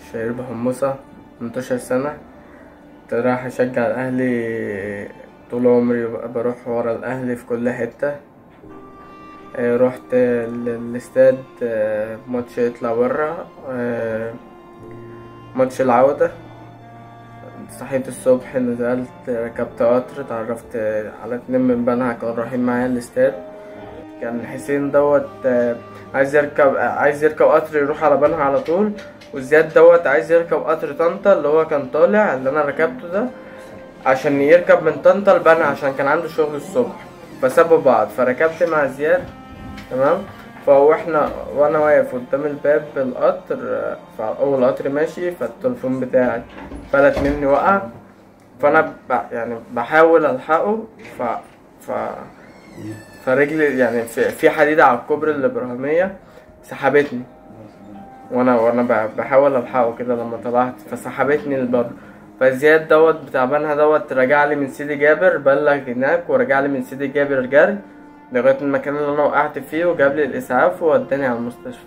شهير بحمصة 18 سنة كنت رايح أشجع الأهلي طول عمري ببقى بروح ورا الأهلي في كل حتة آه، رحت ال- الاستاد آه، ماتش يطلع برا آه، ماتش العودة صحيت الصبح نزلت ركبت قطر اتعرفت على اتنين من بنها كانوا رايحين معايا الاستاد كان حسين دوت آه، عايز يركب عايز يركب قطر يروح على بنها على طول وزياد دوت عايز يركب قطر طنطا اللي هو كان طالع اللي انا ركبته ده عشان يركب من طنطا لبنها عشان كان عنده شغل الصبح فسابوا بعض فركبت مع زياد تمام فهو احنا وانا واقف قدام الباب القطر آه، فاول قطر ماشي فالتليفون بتاعي فلت مني وقع فانا ب... يعني بحاول الحقه ف ف فرجلي يعني في, في حديدة على الكوبري الإبراهيمية سحبتني وانا وانا ب- بحاول الحقه كده لما طلعت فسحبتني لبره فزياد دوت بتاع بنها دوت رجع لي من سيدي جابر بلغ هناك ورجع لي من سيدي جابر جري لغاية المكان اللي انا وقعت فيه وجاب لي الاسعاف ووداني على المستشفى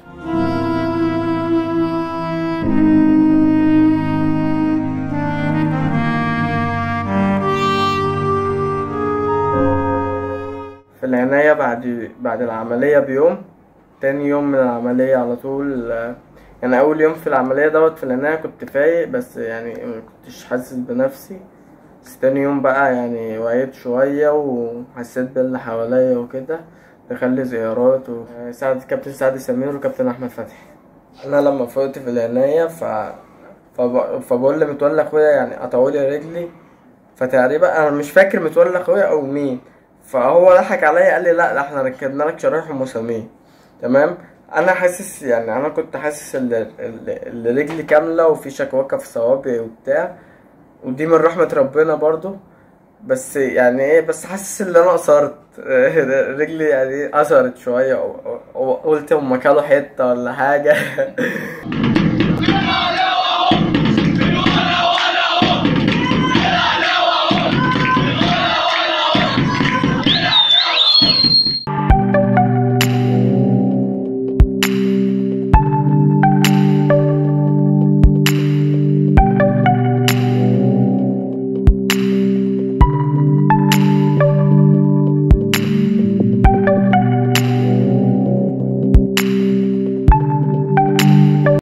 في العناية بعد بعد العملية بيوم تاني يوم من العملية على طول آه، يعني أول يوم في العملية دوت في العناية كنت فايق بس يعني مكنتش حاسس بنفسي بس تاني يوم بقى يعني وعيت شوية وحسيت باللي حواليا وكده دخل زيارات وساعد كابتن سعد سمير وكابتن أحمد فتحي أنا لما فقت في العناية ف... فب... فبقول لمتولى أخويا يعني قطعولي رجلي فتقريبا انا مش فاكر متولى اخويا او مين فهو ضحك عليا قال لي لا ده احنا ركبنا لك شرايح ومسامير تمام انا حاسس يعني انا كنت حاسس ان ال- ال- ال- رجلي كامله وفي شكوكه في صوابعي وبتاع ودي من رحمه ربنا برضو بس يعني ايه بس حاسس ان انا قصرت رجلي يعني قصرت شويه أو- أو- أو قلت هما كانوا حته ولا حاجه